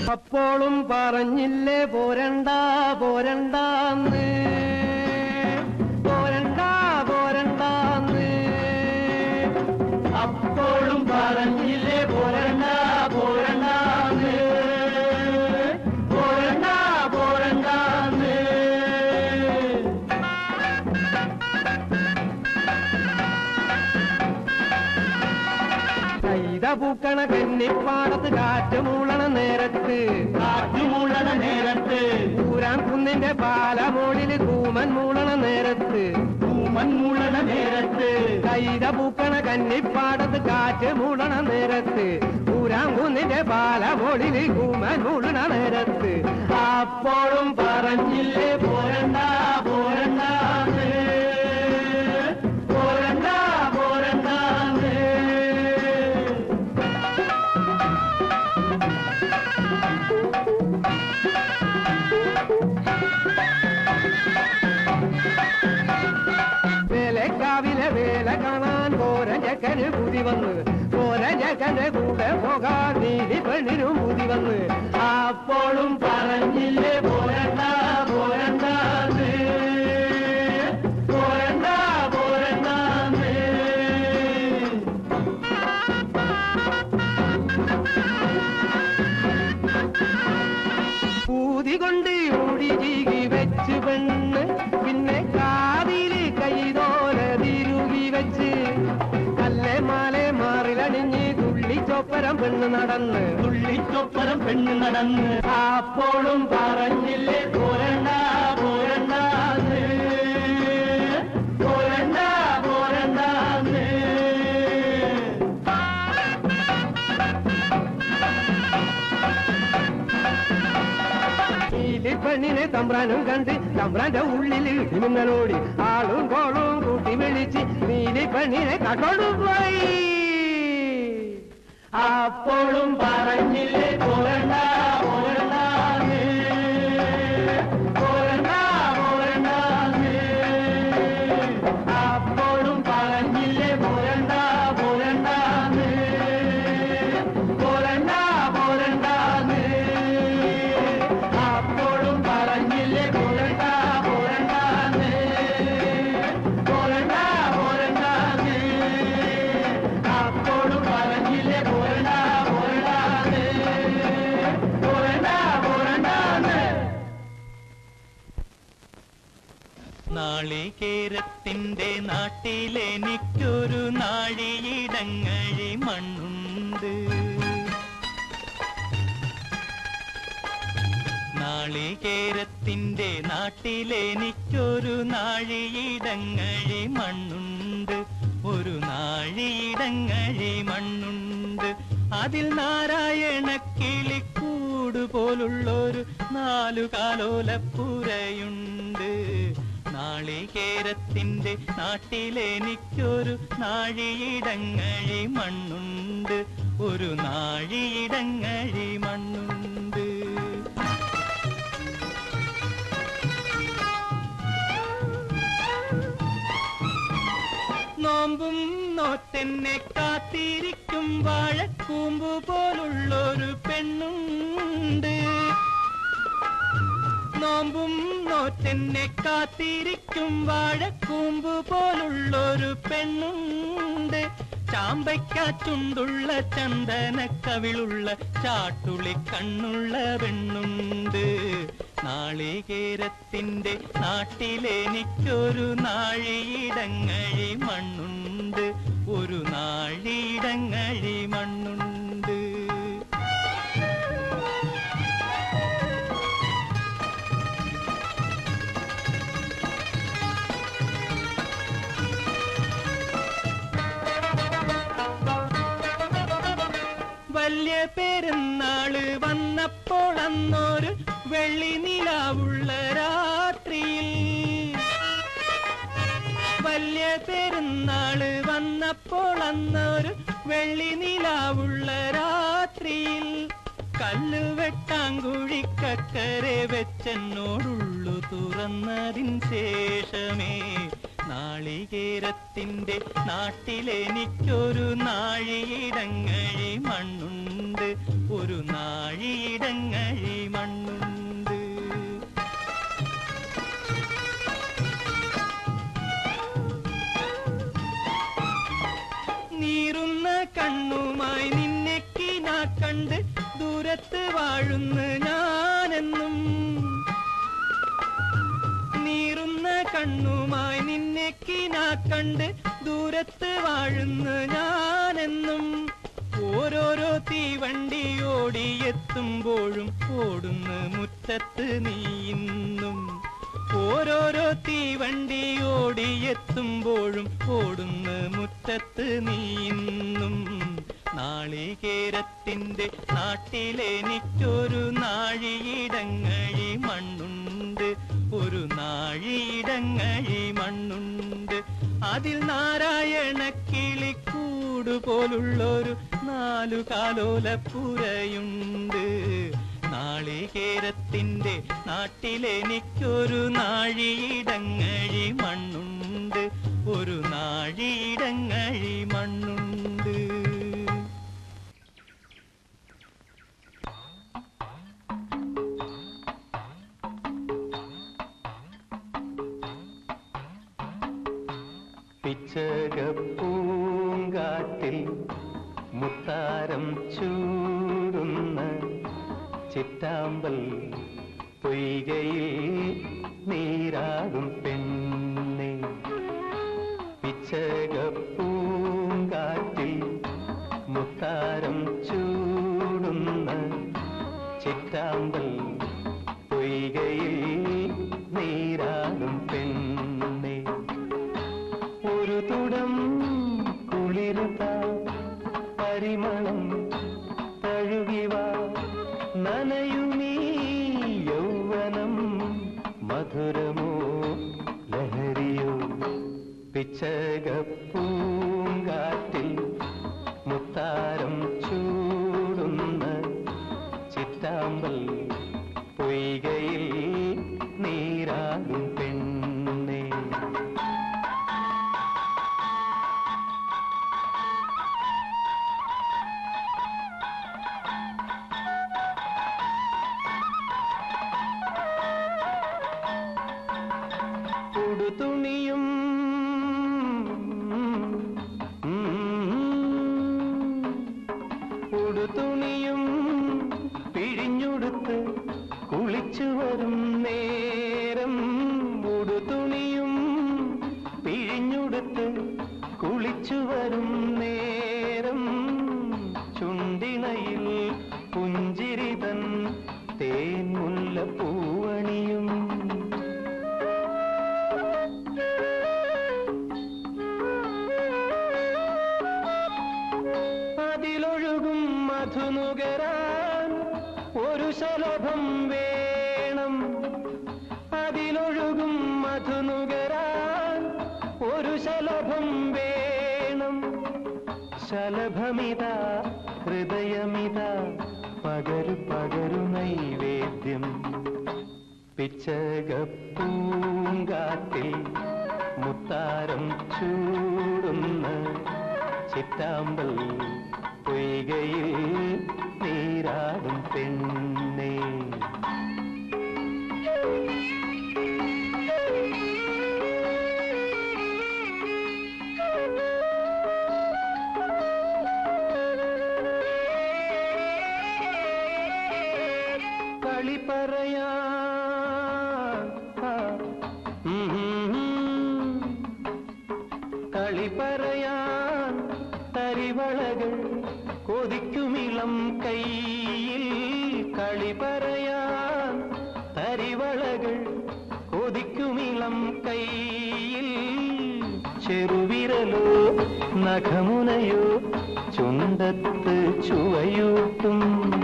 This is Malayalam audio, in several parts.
അപ്പോഴും പറഞ്ഞില്ലേ പോരണ്ട പോരണ്ടാന്ന് പോരണ്ട പോരണ്ടാന്ന് അപ്പോഴും പറഞ്ഞില്ലേ പോരണ്ട പോരണ്ടാന്ന് പോരണ്ട പോരണ്ടാന്ന് കൈത പൂക്കണ കന്നിപ്പാടത്ത് കാറ്റ് മൂളണ നേരത്ത് കാറ്റ് മൂളണ നേരത്ത് ഊരാൻ കുന്നിന്റെ പാലമോളില് കൂമൻ മൂളണ നേരത്ത് കൂമൻ മൂളണ നേരത്ത് കൈത പൂക്കണ കന്നിപ്പാടത്ത് കാറ്റ് മൂളണ നേരത്ത് ഊരാൻ കുന്നിന്റെ പാലമോളില് കൂമൻ മൂളണ നേരത്ത് അപ്പോഴും പറഞ്ഞില്ലേ പോരണ്ട പോരണ്ട പോരണ്ട പോരണ്ടാന്ന് വേലക്കാവിലെ വേല കാണാൻ കോരഞ്ഞക്കന് ബുദ്ധി വന്ന് കോരഞ്ഞക്കന്റെ കൂടെ പോകാൻ നീതി പെണ്ണിനും ബുദ്ധി വന്ന് അപ്പോഴും പറഞ്ഞില്ലേ പോരണ്ട പോരണ്ടാന്ന് പോരണ്ട പോരണ്ടാന്ന് പൂതി കൊണ്ട് മുടി ചീകി വെച്ച് പെണ്ണ് പിന്നെ കാതില് കൈതോല തിരുകി വെച്ച് കല്ലെ മാലെ മാറിലണിഞ്ഞ് തുള്ളിച്ചൊപ്പരം പെണ്ണ് നടന്ന് തുള്ളിച്ചൊപ്പരം പെണ്ണ് നടന്ന് അപ്പോഴും പറഞ്ഞില്ലേ പോരണ്ട പോരണ്ട പോരണ്ട പോരണ്ടാന്ന് നീലി പെണ്ണിനെ തമ്പ്രാനും കണ്ട് തമ്പ്രാന്റെ ഉള്ളിൽ ഇടിമിന്നലോടി ആളും കോളും കൂട്ടി വിളിച്ച് നീലി പെണ്ണിനെ കണ്ടോണ്ടുപോയി അപ്പോഴും പറഞ്ഞില്ലേ പോരണ്ട പോരണ്ടാന്ന് പോരണ്ട പോരണ്ടാന്ന് അപ്പോഴും പറഞ്ഞില്ലേ പോരണ്ട പോരണ്ടാന്ന് പോരണ്ട പോരണ്ടാന്ന് അപ്പോഴും പറഞ്ഞില്ലേ പോരണ്ട പോരണ്ടാന്ന് പോരണ്ട പോരണ്ടാന്ന് അപ്പോഴും പറഞ്ഞില്ലേ പോരണ്ട പോരണ്ടാന്ന് പോരണ്ട പോരണ്ടാന്ന് നാളികേരത്തിന്റെ നാട്ടിലെനിക്കൊരു നാഴിയിടങ്ങഴി മണ്ണുണ്ട് നാളികേരത്തിന്റെ നാട്ടിലെനിക്കൊരു നാഴിയിടങ്ങഴി മണ്ണുണ്ട് ഒരു നാഴിയിടങ്ങഴി മണ്ണുണ്ട് അതിൽ നാരായണ കിളിക്കൂട് പോലുള്ളൊരു നാലു കാലോലപ്പുരയുണ്ട് നാളികേരത്തിന്റെ നാട്ടിലെനിക്കൊരു നാഴിയിടങ്ങഴി മണ്ണുണ്ട് ഒരു നാഴിയിടങ്ങഴി മണ്ണുണ്ട് നോമ്പും നോറ്റെന്നെ കാത്തിരിക്കും വാഴക്കൂമ്പു പോലുള്ളൊരു പെണ്ണുണ്ട് നോമ്പും നോറ്റെന്നെ കാത്തിരിക്കും വാഴക്കൂമ്പു പോലുള്ളൊരു പെണ്ണുണ്ട് ചാമ്പയ്ക്കാച്ചുണ്ടുള്ള ചന്ദന കവിളുള്ള ചാട്ടുളി കണ്ണുള്ള പെണ്ണുണ്ട് നാളികേരത്തിന്റെ നാട്ടിലെനിക്കൊരു നാഴിയിടങ്ങഴി മണ്ണുണ്ട് ഒരു നാഴിയിടങ്ങഴി മണ്ണുണ്ട് വലിയ പെരുന്നാള് വന്നപ്പോൾ അന്നൊരു വെള്ളി നിലാവുള്ള രാത്രിയിൽ വലിയ പെരുന്നാള് വന്നപ്പോൾ അന്നൊരു വെള്ളി നിലാവുള്ള രാത്രിയിൽ കല്ല് വെട്ടാങ്കുഴിക്കക്കരെ വെച്ചെന്നോടുള്ളു തുറന്നതിൻ ശേഷമേ നാളികേരത്തിന്റെ നാട്ടിലെനിക്കൊരു നാഴിയിടങ്ങഴി മണ്ണുണ്ട് ഒരു നാഴിയിടങ്ങഴി മണ്ണുണ്ട് നീറുന്ന കണ്ണുമായി നിന്നെ കിനാ കണ്ട് ദൂരത്ത് വാഴുന്ന ഞാനെന്നും നീറുന്ന കണ്ണുമായി നിന്നെ കിനാ കണ്ട് ദൂരത്ത് വാഴുന്ന ഞാനെന്നും ഓരോരോ തീവണ്ടി ഓടിയെത്തുമ്പോഴും ഓടുന്ന മുറ്റത്ത് നീ ഇന്നും ഓരോരോ തീവണ്ടി ഓടിയെത്തുമ്പോഴും ഓടുന്ന മുറ്റത്ത് നീ ഇന്നും നാളികേരത്തിന്റെ നാട്ടിലെനിക്കൊരു നാഴിയിടങ്ങഴി മണ്ണുണ്ട് ഒരു നാഴിയിടങ്ങഴി മണ്ണുണ്ട് അതിൽ നാരായണ കിളിക്കൂട് പോലുള്ളൊരു നാലു കാലോലപ്പുരയുണ്ട് നാളികേരത്തിന്റെ നാട്ടിലെനിക്കൊരു നാഴിയിടങ്ങഴി മണ്ണുണ്ട് ഒരു നാഴിയിടങ്ങഴി മണ്ണുണ്ട് പിച്ചകപ്പൂങ്കാറ്റിൽ മുത്താരം ചൂടുന്ന ചിറ്റാമ്പൽ പൊയ്കയിൽ നീരാകും പെണ്ണെ പിച്ചകപ്പൂങ്കാറ്റിൽ മുത്താരം ചൂടുന്ന ചിറ്റാമ്പൽ പൊയ്കയിൽ നീരാകും പെണ്ണെ ഒരു തുടം കുളിരുത പരിമളം തഴുകിവ നനയുമീ യൗവനം മധുരമോ ലഹരിയോ പിച്ചകപ്പൂങ്കാറ്റിൽ മുത്താരം ചൂടുന്ന ചിറ്റാമ്പൽ പൊയ്കയിൽ നീരാകും പെണ്ണേ ഉടുതുണിയും ഉടുതുണിയും പിഴിഞ്ഞുടുത്ത് കുളിച്ചു വരും നേരം ഉടുതുണിയും പിഴിഞ്ഞുടുത്ത് കുളിച്ചു വരും നേരം ചുണ്ടിണയിൽ പുഞ്ചിരിതൻ തേൻമുല്ല പൂവണിയും അതിലൊഴുകും മധുനുകരാൻ ഒരു ശലഭം വേണം അതിലൊഴുകും മധുനുകരാൻ ഒരു ശലഭം വേണം ശലഭമിത ഹൃദയമിത പകരു പകരു നൈവേദ്യം പിച്ചകപ്പൂങ്കാട്ടിൽ മുത്താരം ചൂടുന്ന ചിറ്റാമ്പൽ പൊയ്കയിൽ നീരാടും പെണ്ണേ കളി പറയാ കളി പറയാൻ തരിവളകൾ കൊതിക്കുമിളം കയ്യിൽ കളി പറയാൻ തരിവളകൾ കൊതിക്കുമിളം കയ്യിൽ ചെറുവിരലോ നഖമുനയോ ചുണ്ടത്ത് ചുവയൂട്ടും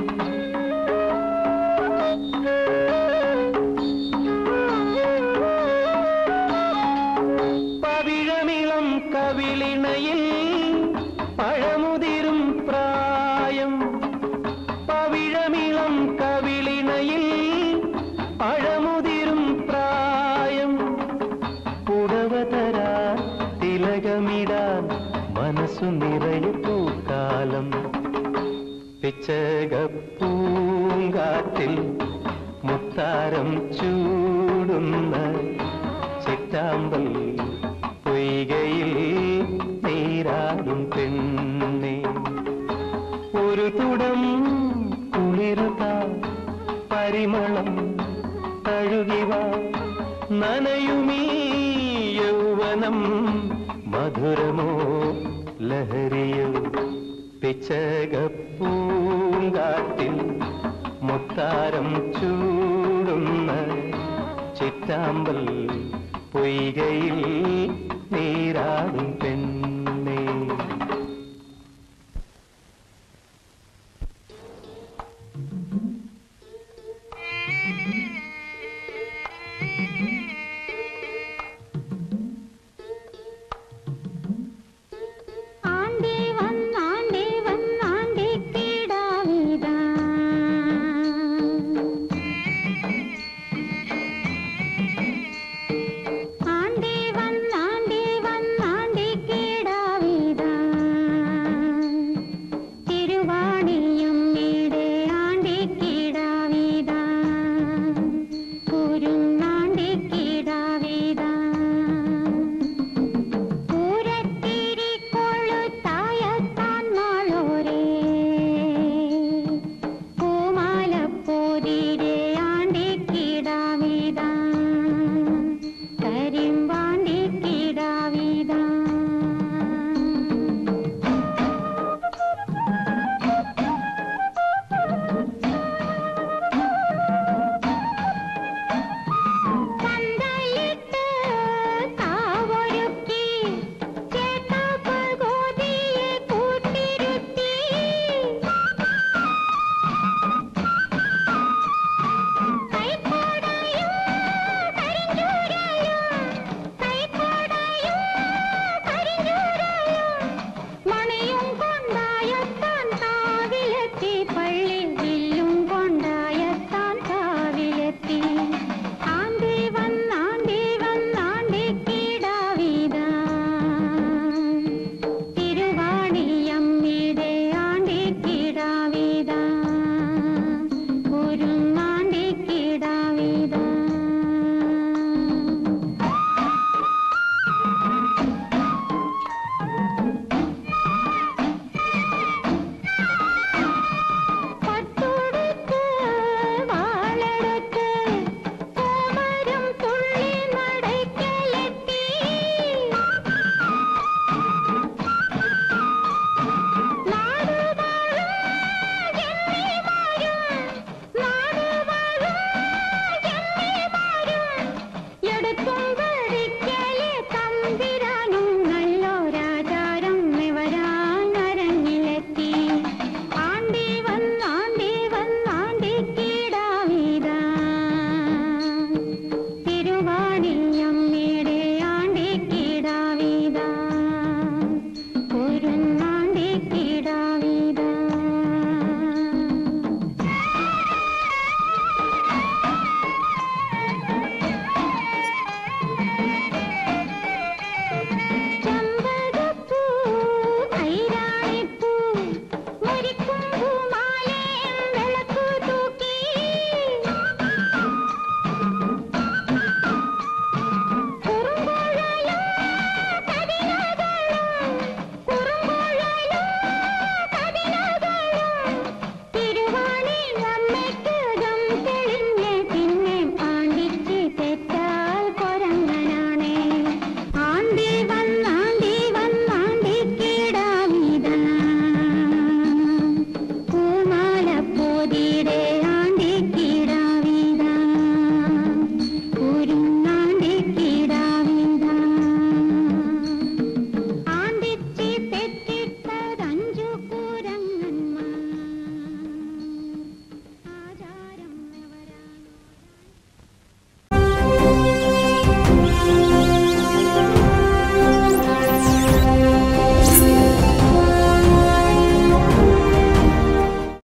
പവിഴമിളം കവിളിണയിൽ പഴമുതിരും പ്രായം പവിഴമിളം കവിളിണയിൽ പഴമുതിരും പ്രായം പുടവ തരാ മനസ്സു നിറയെ പൂക്കാലം പിച്ചകപ്പൂങ്കാറ്റിൽ മുത്താരം ചൂടുന്ന ചിറ്റാമ്പൽ പൊയ്കയിൽ നീരാടും പെണ്ണെ ഒരു തുടം കുളിരുത പരിമളം തഴുകിവ നനയുമീ യൗവനം മധുരമോ ലഹരിയോ പിച്ചകപ്പൂങ്കാട്ടിൽ മുത്താരം ചൂടുന്ന ചിറ്റാമ്പൽ പൊയ്കയിൽ